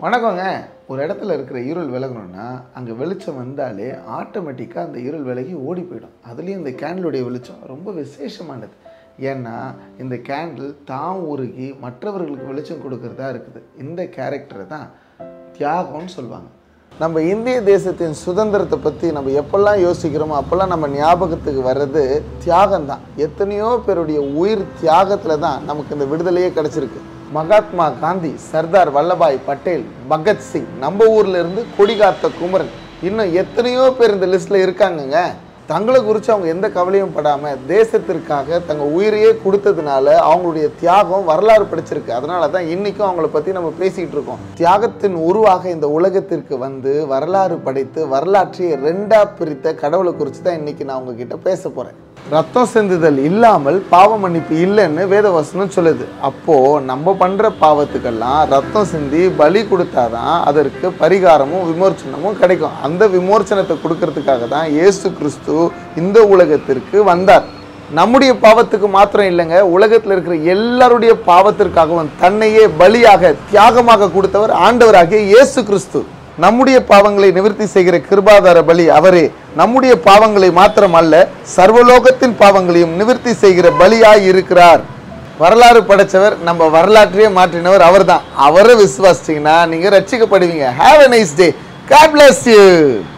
வணக்கங்க ஒரு இடத்துல இருக்கிற இருள் விலகணும்னா அங்கே வெளிச்சம் வந்தாலே ஆட்டோமேட்டிக்காக அந்த இருள் விலகி ஓடி போயிடும் அதுலேயும் இந்த கேண்டிலுடைய வெளிச்சம் ரொம்ப விசேஷமானது ஏன்னா இந்த கேண்டில் தான் உருகி மற்றவர்களுக்கு வெளிச்சம் கொடுக்கறதா இருக்குது இந்த கேரக்டரை தான் தியாகம்னு சொல்லுவாங்க நம்ம இந்திய தேசத்தின் சுதந்திரத்தை பற்றி நம்ம எப்பெல்லாம் யோசிக்கிறோமோ அப்போல்லாம் நம்ம ஞாபகத்துக்கு வர்றது தியாகம் தான் எத்தனையோ பேருடைய உயிர் தியாகத்தில் தான் நமக்கு இந்த விடுதலையே கிடச்சிருக்கு மகாத்மா காந்தி சர்தார் வல்லபாய் பட்டேல் பகத்சிங் நம்ம ஊர்ல இருந்து கொடிகாத்த குமரன் இன்னும் எத்தனையோ பேர் இந்த லிஸ்ட்ல இருக்காங்கங்க தங்களை குறித்து அவங்க எந்த கவலையும் படாமல் தேசத்திற்காக தங்கள் உயிரையே கொடுத்ததுனால அவங்களுடைய தியாகம் வரலாறு படிச்சிருக்கு அதனால தான் இன்றைக்கும் அவங்கள பற்றி நம்ம பேசிகிட்டு இருக்கோம் தியாகத்தின் உருவாக இந்த உலகத்திற்கு வந்து வரலாறு படைத்து வரலாற்றை ரெண்டாக பிரித்த கடவுளை குறித்து தான் இன்றைக்கி நான் உங்ககிட்ட பேச போகிறேன் ரத்தம் சிந்துதல் இல்லாமல் பாவ மன்னிப்பு இல்லைன்னு வேதவசனம் சொல்லுது அப்போது நம்ம பண்ணுற பாவத்துக்கெல்லாம் ரத்தம் சிந்தி பலி கொடுத்தாதான் அதற்கு பரிகாரமும் விமோச்சனமும் கிடைக்கும் அந்த விமோச்சனத்தை கொடுக்கறதுக்காக தான் இயேசு கிறிஸ்து இந்த உலகத்திற்கு வந்தார் நம்முடைய பாவத்துக்கு மாத்திரம் இல்லைங்க உலகத்தில் இருக்கிற எல்லாருடைய பாவத்திற்காகவும் தன்னையே பலியாக தியாகமாக கொடுத்தவர் ஆண்டவராகிய இயேசு கிறிஸ்து நம்முடைய பாவங்களை நிவர்த்தி செய்கிற கிருபாதார பலி அவரே நம்முடைய பாவங்களை மாத்திரம் அல்ல சர்வலோகத்தின் பாவங்களையும் நிவர்த்தி செய்கிற பலியாய் இருக்கிறார் வரலாறு படைச்சவர் நம்ம வரலாற்றையே மாற்றினவர் அவர்தான் அவரை விசுவாசிச்சீங்கன்னா நீங்க ரட்சிக்கப்படுவீங்க have a nice day God bless you